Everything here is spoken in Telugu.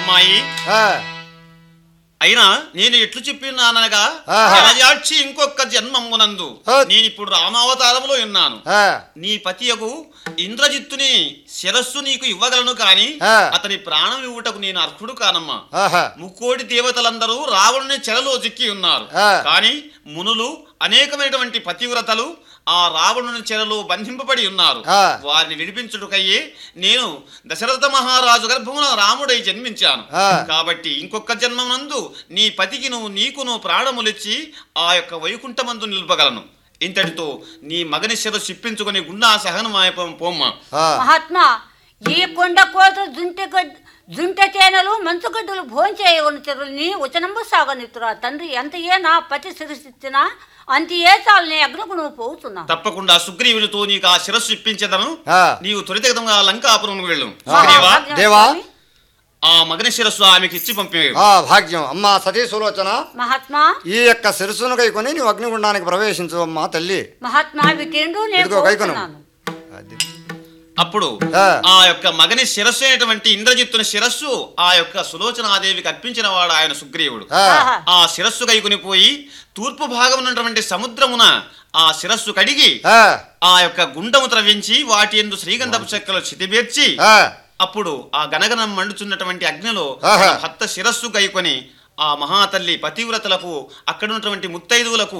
అమ్మాయి ఆ, అయినా నేను ఎట్లు చెప్పినానగా ఆహా. జలజాక్షి ఇంకొక జన్మమునందు ఆ. నేను ఇప్పుడు రామావతారంలో ఉన్నాను ఆ, నీ పతియగు ఇంద్రజిత్తుని శిరస్సు నీకు ఇవ్వగలను కాని ఆ. అతని ప్రాణం ఇవ్వుటకు నేను అర్హుడు కానమ్మా ఆహా, ముక్కోటి దేవతలందరూ రావణుని చెరలో చిక్కి ఉన్నారు ఆ. కానీ మునులు అనేకమైనటువంటి పతివ్రతలు ఆ రావణుని చెరలో బంధింపబడి ఉన్నారు ఆ. వారిని విడిపించుటకయ్యే నేను దశరథ మహారాజు గర్భమున రాముడై జన్మించాను ఆ. కాబట్టి ఇంకొక జన్మనందు నీ పతికి నువ్వు నీకును ప్రాణములిచ్చి ఆ యొక్క వైకుంఠమందు నిలుపగలను ఇంతటితో నీ మగని శిరస్సు ఇప్పించుకొని గుండా సహనమాయపం పోమ్మ ఆ, మహాత్మా ఈ కొండ కోత జుంటె గడ్ జుంటె తేనెలు మంచుగడ్డలు భోంచేయవని చెరువుని వచనంబు సాగనిత్తురా తండ్రి ఎంత ఏ నా పతి శిరసిచ్చినా అంత ఏ చాలు నీ అగ్నకు నువ్వు పోతున్నా తప్పకుండా సుగ్రీవునితో నీకు ఆ శిరస్సు ఇప్పించేదను ఆ. నీవు త్వరితగతంగా లంకాపురంకు వెళ్ళు సుగ్రీవా దేవా. ఆ మగని శిరస్సు ఆమెకి ఇచ్చి పంపే ఆ భాగ్యం అమ్మా సతీ సులోచన మహాత్మా ఈ యొక్క శిరస్సును కైకొని నీవు అగ్నిగుండానికి ప్రవేశించు అమ్మా తల్లి మహాత్మా వీటిండు నేను ఇదిగో కైకొను. పోతున్నాను అది. అప్పుడు ఆ. ఆ యొక్క మగని శిరస్సు అయినటువంటి ఇంద్రజిత్తుని శిరస్సు ఆ యొక్క సులోచనాదేవికి అర్పించిన వాడు ఆయన సుగ్రీవుడు ఆ, ఆహా. ఆ శిరస్సు కైకొని పోయి తూర్పు భాగం ఉన్నటువంటి సముద్రమున ఆ శిరస్సు కడిగి ఆ, ఆ యొక్క గుండము త్రవ్వించి వాటి ఎందు శ్రీగంధపు చెక్కలు చితిబేర్చి ఆ, అప్పుడు ఆ గనగనం మండుచున్నటువంటి అగ్నిలో ఆహా. తన భర్త శిరస్సు గైకొని ఆ మహాతల్లి పతివ్రతలకు అక్కడ ఉన్నటువంటి ముత్తైదువులకు